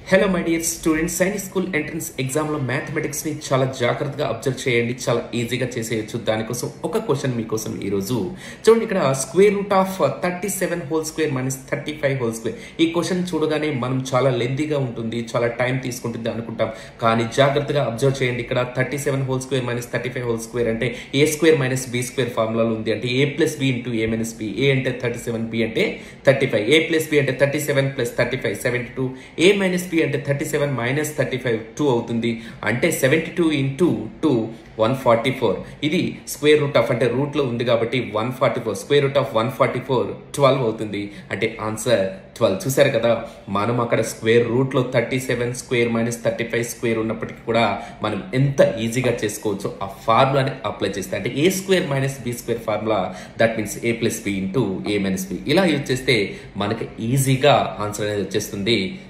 hello my dear students Sainik school entrance ఎగ్జామ్లో మ్యాథమెటిక్స్ని చాలా జాగ్రత్తగా అబ్జర్వ్ చేయండి చాలా ఈజీగా చేసేయచ్చు దానికోసం ఒక క్వశ్చన్ మీకోసం ఈరోజు చూడండి ఇక్కడ square root of thirty seven whole square minus thirty five whole square ఈ క్వశ్చన్ చూడగానే మనం చాలా లెందీగా ఉంటుంది చాలా టైం తీసుకుంటుంది అనుకుంటాం కానీ జాగ్రత్తగా అబ్జర్వ్ చేయండి ఇక్కడ thirty seven whole square minus thirty five whole square అంటే A square minus B square ఫార్ములాలో ఉంది అంటే A plus B into A minus B A అంటే థర్టీ సెవెన్ బి అంటే thirty five A plus B అంటే thirty seven plus thirty five seventy two A minus B అంటే thirty seven minus thirty five two అవుతుంది అంటే seventy two into two one forty four ఇది square root of అంటే root లో ఉంది కాబట్టి one forty four square root of one forty four twelve అవుతుంది అంటే ఆన్సర్ ట్వెల్వ్ చూసారు కదా మనం అక్కడ స్క్వేర్ రూట్ లో thirty seven square minus thirty five square ఉన్నప్పటికీ కూడా మనం ఎంత ఈజీగా చేసుకోవచ్చు ఆ ఫార్ములాని అప్లై చేస్తే అంటే A square minus B square formula that means A plus B into A minus B ఇలా యూజ్ చేస్తే మనకి ఈజీగా ఆన్సర్ అనేది వచ్చేస్తుంది